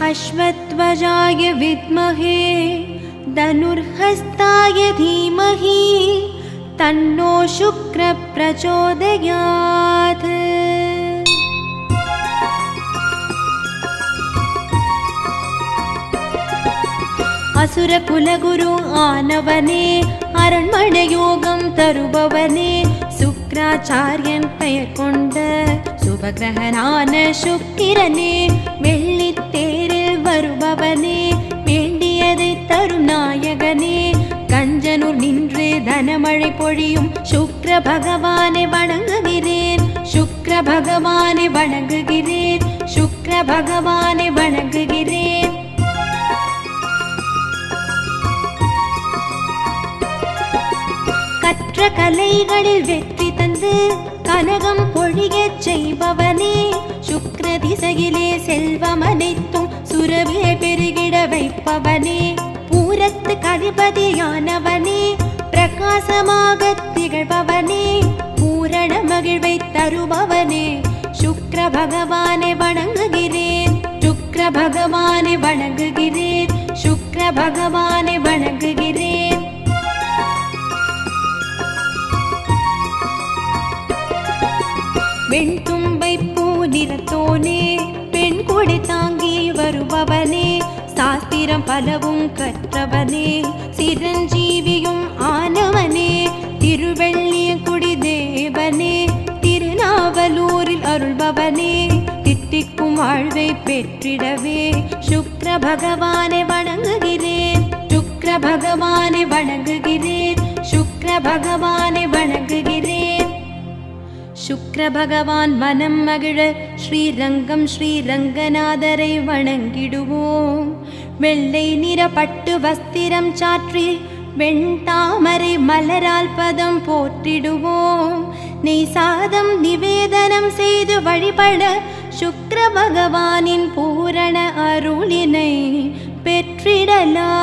अश्वत्वजाय विद्महे धनुर्हस्ताय धीमहि तन्नो शुक्रप्रचोदयात् அசுர குலகுரு ஆனவனே அரண்மனை யோகம் தருபவனே சுக்ராச்சாரியன் பெயர் கொண்ட சுபகிரகனான சுக்கிரனே வெள்ளித்தேரில் வருபவனே வேண்டியதை தரும் நாயகனே கஞ்சனூர் நின்று தனமழை பொழியும் சுக்ர பகவானை வணங்குகிறேன் சுக்ர பகவானை வணங்குகிறேன் சுக்ர பகவானை வணங்குகிறேன் கற்ற கலைகளில் வெற்றி தந்து கனகம் பொழியச் செய்பவனே சுக்ர திசையிலே செல்வம் அனைத்தும் சுரவிய பெருகிட வைப்பவனே பூரத்து கதிபதியானவனே பிரகாசமாக திகழ்பவனே பூரண மகிழ்வை தருபவனே சுக்ர பகவானை வணங்குகிறேன் சுக்ர பகவானை வணங்குகிறேன் சுக்ர பகவானை வணங்குகிறேன் வெண்தும்பை பூ நிறத்தோனே பெண் கொடை தாங்கி வருபவனே சாஸ்திரம் பலவும் கற்றவனே சிரஞ்சீவியும் ஆனவனே திருவெள்ளிய குடி தேவனே திருநாவலூரில் அருள்பவனே தித்திக்கும் வாழ்வை பெற்றிடவே சுக்ர பகவானை வணங்குகிறேன் சுக்ர பகவானை வணங்குகிறேன் சுக்ர பகவானை வணங்குகிறேன் சுக்ர பகவான் மனம் மகிழ ஸ்ரீரங்கம் ஸ்ரீரங்கநாதரை வணங்கிடுவோம் வெள்ளை நிற பட்டு வஸ்திரம் சாற்றி வெண்தாமரை மலரால் பதம் போற்றிடுவோம் நெய் சாதம் நிவேதனம் செய்து வழிபட சுக்ர பகவானின் பூரண அருளினை பெற்றிடலாம்